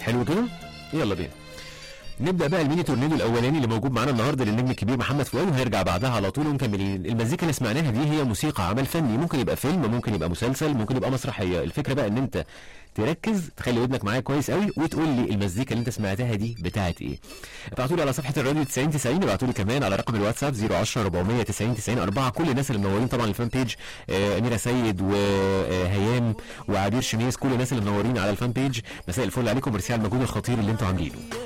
حلو كده يلا بينا نبدا بقى الميني تورنيدو الاولاني اللي موجود معانا النهارده للنجم الكبير محمد فؤاد وهيرجع بعدها على طول ومكملين المزيكا اللي سمعناها دي هي موسيقى عمل فني ممكن يبقى فيلم ممكن يبقى مسلسل ممكن يبقى مسرحيه الفكره بقى ان انت تركز تخلي ودنك معايا كويس قوي وتقول لي المزيكا اللي انت سمعتها دي بتاعت ايه ابعتوا لي على صفحه الراديو 90 90 ابعتوا لي كمان على رقم الواتساب 010 490 90 4 كل الناس اللي منورين طبعا الفان بيج آه، اميره سيد وهيام وعبير شميس كل الناس اللي منورين على الفان بيج مساء الفل عليكم ميرسي على المجهود الخطير اللي انتوا عاملينه